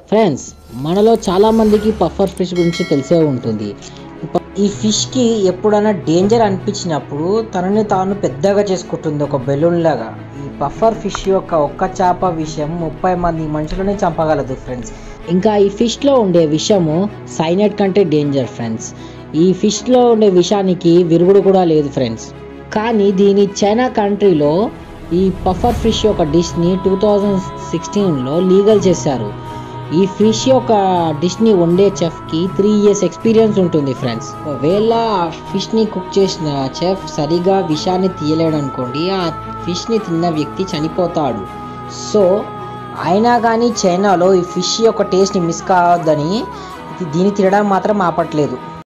friends మనలో చాలా మందికి పఫర్ ఫిష్ గురించి తెలిసే ఉంటుంది ఈ ఫిష్కి ఎప్పుడైనా డేంజర్ అనిపించినప్పుడు తనని తాను పెద్దగా చేసుకుంటుంది ఒక బెలూన్ లాగా ఈ పఫర్ ఫిష్ యొక్క ఒక్క చేప విషయం ముప్పై మంది మనుషులని చంపగలదు ఫ్రెండ్స్ ఇంకా ఈ ఫిష్లో ఉండే విషము సైనైడ్ కంటే డేంజర్ ఫ్రెండ్స్ ఈ ఫిష్లో ఉండే విషానికి విరుగుడు కూడా లేదు ఫ్రెండ్స్ కానీ దీని చైనా కంట్రీలో ఈ పఫర్ ఫిష్ యొక్క డిష్ని టూ థౌజండ్ సిక్స్టీన్లో లీగల్ చేశారు ఈ ఫిష్ యొక్క డిష్ని వండే చెఫ్కి త్రీ ఇయర్స్ ఎక్స్పీరియన్స్ ఉంటుంది ఫ్రెండ్స్ ఒకవేళ ఆ ఫిష్ని కుక్ చేసిన చెఫ్ సరిగా విషాన్ని తీయలేడు అనుకోండి ఆ ఫిష్ని తిన్న వ్యక్తి చనిపోతాడు సో అయినా కానీ చైనాలో ఈ ఫిష్ యొక్క టేస్ట్ని మిస్ కావద్దని ఇది దీన్ని తినడం మాత్రం ఆపట్లేదు